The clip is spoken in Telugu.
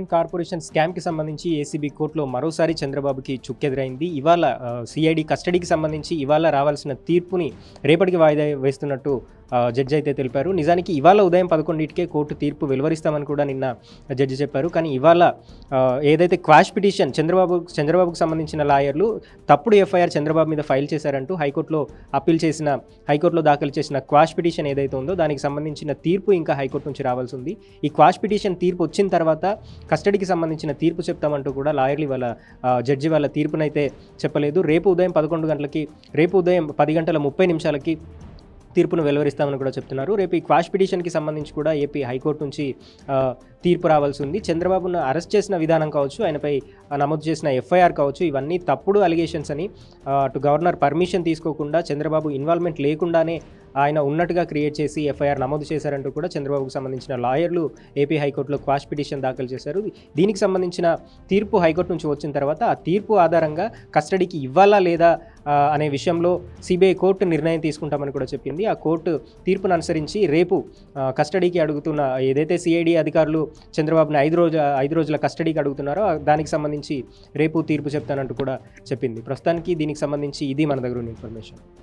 వైన్ కార్పొరేషన్ స్కామ్కి సంబంధించి ఏసీబీ కోర్టులో మరోసారి చంద్రబాబుకి చుక్కెదురైంది ఇవాళ సిఐడి కస్టడీకి సంబంధించి ఇవాళ రావాల్సిన తీర్పుని రేపటికి వాయిదా వేస్తున్నట్టు ఆ, జడ్జి అయితే తెలిపారు నిజానికి ఇవాళ ఉదయం పదకొండింటికే కోర్టు తీర్పు వెలువరిస్తామని కూడా నిన్న జడ్జి చెప్పారు కానీ ఇవాళ ఆ, ఏదైతే క్వాష్ పిటిషన్ చంద్రబాబు చంద్రబాబుకు సంబంధించిన లాయర్లు తప్పుడు ఎఫ్ఐఆర్ చంద్రబాబు మీద ఫైల్ చేశారంటూ హైకోర్టులో అప్పీల్ చేసిన హైకోర్టులో దాఖలు చేసిన క్వాష్ పిటిషన్ ఏదైతే ఉందో దానికి సంబంధించిన తీర్పు ఇంకా హైకోర్టు నుంచి రావాల్సి ఉంది ఈ క్వాష్ పిటిషన్ తీర్పు వచ్చిన తర్వాత కస్టడీకి సంబంధించిన తీర్పు చెప్తామంటూ కూడా లాయర్లు ఇవాళ ఆ, జడ్జి వాళ్ళ తీర్పునైతే చెప్పలేదు రేపు ఉదయం పదకొండు గంటలకి రేపు ఉదయం పది గంటల ముప్పై నిమిషాలకి తీర్పును వెలువరిస్తామని కూడా చెప్తున్నారు రేపు ఈ క్వాష్ పిటిషన్కి సంబంధించి కూడా ఏపీ హైకోర్టు నుంచి ఆ, తీర్పు రావాల్సి ఉంది చంద్రబాబును అరెస్ట్ చేసిన విధానం కావచ్చు ఆయనపై ఆ, నమోదు చేసిన ఎఫ్ఐఆర్ కావచ్చు ఇవన్నీ తప్పుడు అలిగేషన్స్ అని ఆ, అటు గవర్నర్ పర్మిషన్ తీసుకోకుండా చంద్రబాబు ఇన్వాల్వ్మెంట్ లేకుండానే ఆయన ఉన్నట్టుగా క్రియేట్ చేసి ఎఫ్ఐఆర్ నమోదు చేశారంటూ కూడా చంద్రబాబుకు సంబంధించిన లాయర్లు ఏపీ హైకోర్టులో క్వాష్ పిటిషన్ దాఖలు చేశారు దీనికి సంబంధించిన తీర్పు హైకోర్టు నుంచి వచ్చిన తర్వాత ఆ తీర్పు ఆధారంగా కస్టడీకి ఇవ్వాలా లేదా ఆ, అనే విషయంలో సిబిఐ కోర్టు నిర్ణయం తీసుకుంటామని కూడా చెప్పింది ఆ కోర్టు తీర్పును అనుసరించి రేపు ఆ, కస్టడీకి అడుగుతున్న ఏదైతే సిఐడి అధికారులు చంద్రబాబుని ఐదు రోజు ఐదు రోజుల కస్టడీకి అడుగుతున్నారో ఆ దానికి సంబంధించి రేపు తీర్పు చెప్తానంటూ కూడా చెప్పింది ప్రస్తుతానికి దీనికి సంబంధించి ఇది మన దగ్గర ఉన్న ఇన్ఫర్మేషన్